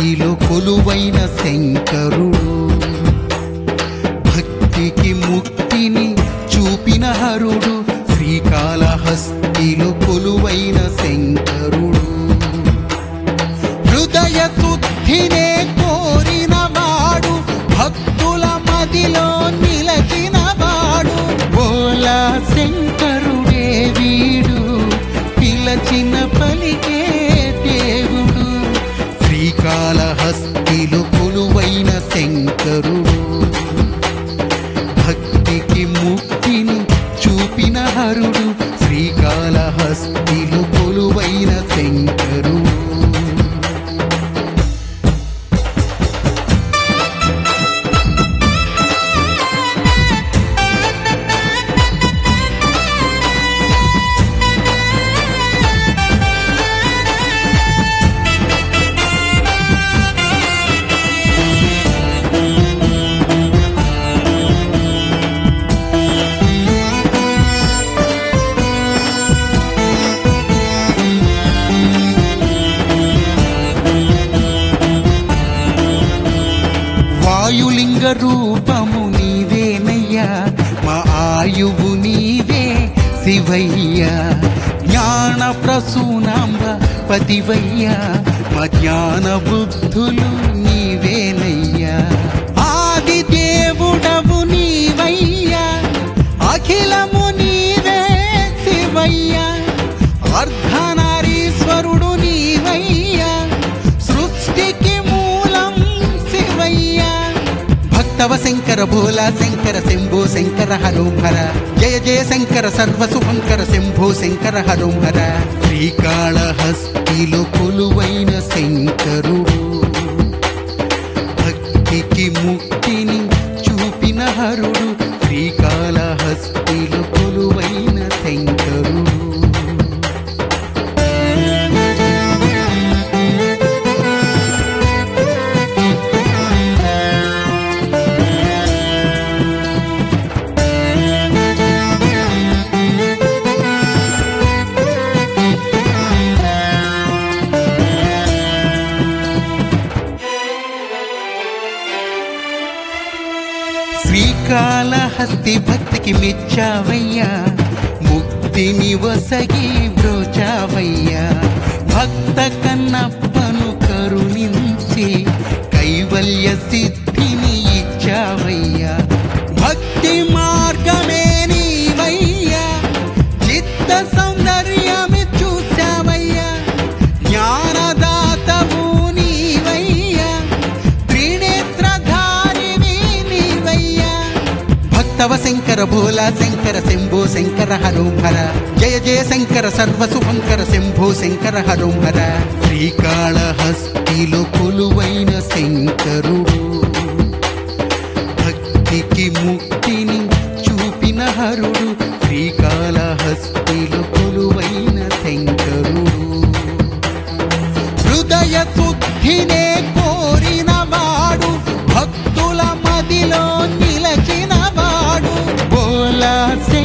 హస్తిలో కొలువైన శంకరుడు భక్తికి ముక్తిని చూపిన హరుడు శ్రీకాళహస్తిలో కొలువైన శంకరుడు హృదయ శుద్ధినే కోరిన వాడు భక్తుల మదిలో నిలచిన వాడు బోలా శంకరుడే వీడు పిలచిన పలికే దేవుడు శ్రీకాళహస్తిలో కొలువైన శంకరుడు భక్తికి ముక్తిని చూపిన హరుడు శ్రీకాళహస్తిలో కొలువైన శంకరుడు వాయులింగ రూపము నీవేనయ్యా మా ఆయువు నీవే శివయ్యా జ్ఞాన ప్రసూనాంబ పతివయ్యా మా జ్ఞాన బుద్ధులు నీవేనయ్యా ఆది దేవుడవు నీవయ్యా అఖిలము నీవే శివయ్యా అర్ధనారీశ్వరుడు నీవయ్యా సృష్టికి మూలం శివయ్యా భక్తవ శంకర భోలా శంకర శంభో శంకర హరోం హర జయ జయ శంకర సర్వ శుభంకర శంభో శంకర హరోం హర శ్రీకాళహస్తిలో కొలువైన శంకరుడు భక్తికి ముక్తిని చూపిన హరుడు శ్రీకాళహస్తిలో కొలువైన శంకరుడు శ్రీకాళహస్తి భక్తికి మెచ్చావయ్యా ముక్తిని వసగి బ్రోచావయ్యా భక్త కన్నప్పను కరుణించి కైవల్య సిద్ధిని ఇచ్చావయ్యా భక్తి మార్గమే నీవయ్యా చిత్త సౌందర్యమే చూసావయ్యా జ్ఞానదాతవు నీవయ్యా త్రినేత్రధారివి నీవయ్యా భక్తవ శంకర భోలా శంకర శంభో శంకర హరోం హర జయ జయ శంకర సర్వ శుభంకర శంభో శంకర హరోం హర శ్రీకాళహస్తిలో కొలువైన శంకరుడు భక్తికి ముక్తిని చూపిన హరుడు శ్రీకాళహస్తిలో కొలువైన శంకరుడు హృదయ శుద్ధినే కోరిన వాడు భక్తుల మదిలో నిలచిన వాడు బోలా